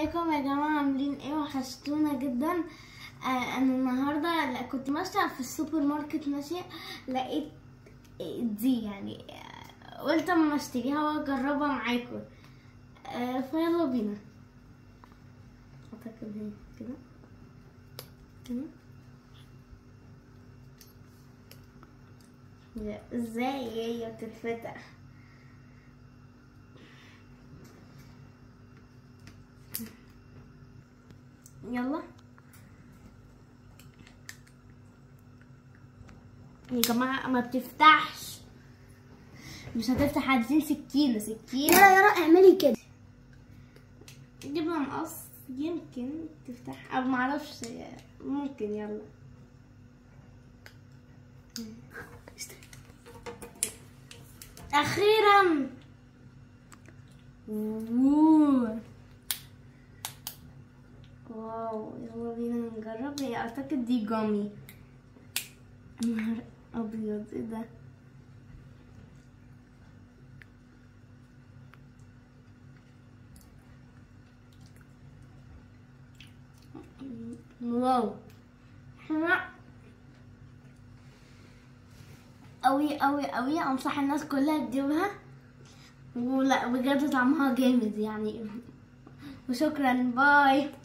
ازيكم يا جماعة عاملين ايه وحشتونا جدا آه انا النهاردة لا كنت ماشية في السوبر ماركت ماشية لقيت دي يعني آه، قلت اما اشتريها واجربها معاكم آه فيلا بينا اعتقد هي كده كده لا، ازاي هي بتتفتح يلا يا جماعة ما بتفتحش مش هتفتح عايزين سكينة سكينة يلا يلا اعملي كده جيب لها مقص يمكن تفتح او معرفش ممكن يلا اخيرا أوه. واو يلا بينا نجرب هي اعتقد دي جامي نهار ابيض ايه ده واو حلوة أوي أوي أوي أنصح الناس كلها تجيبها ولا بجد طعمها جامد يعني وشكرا باي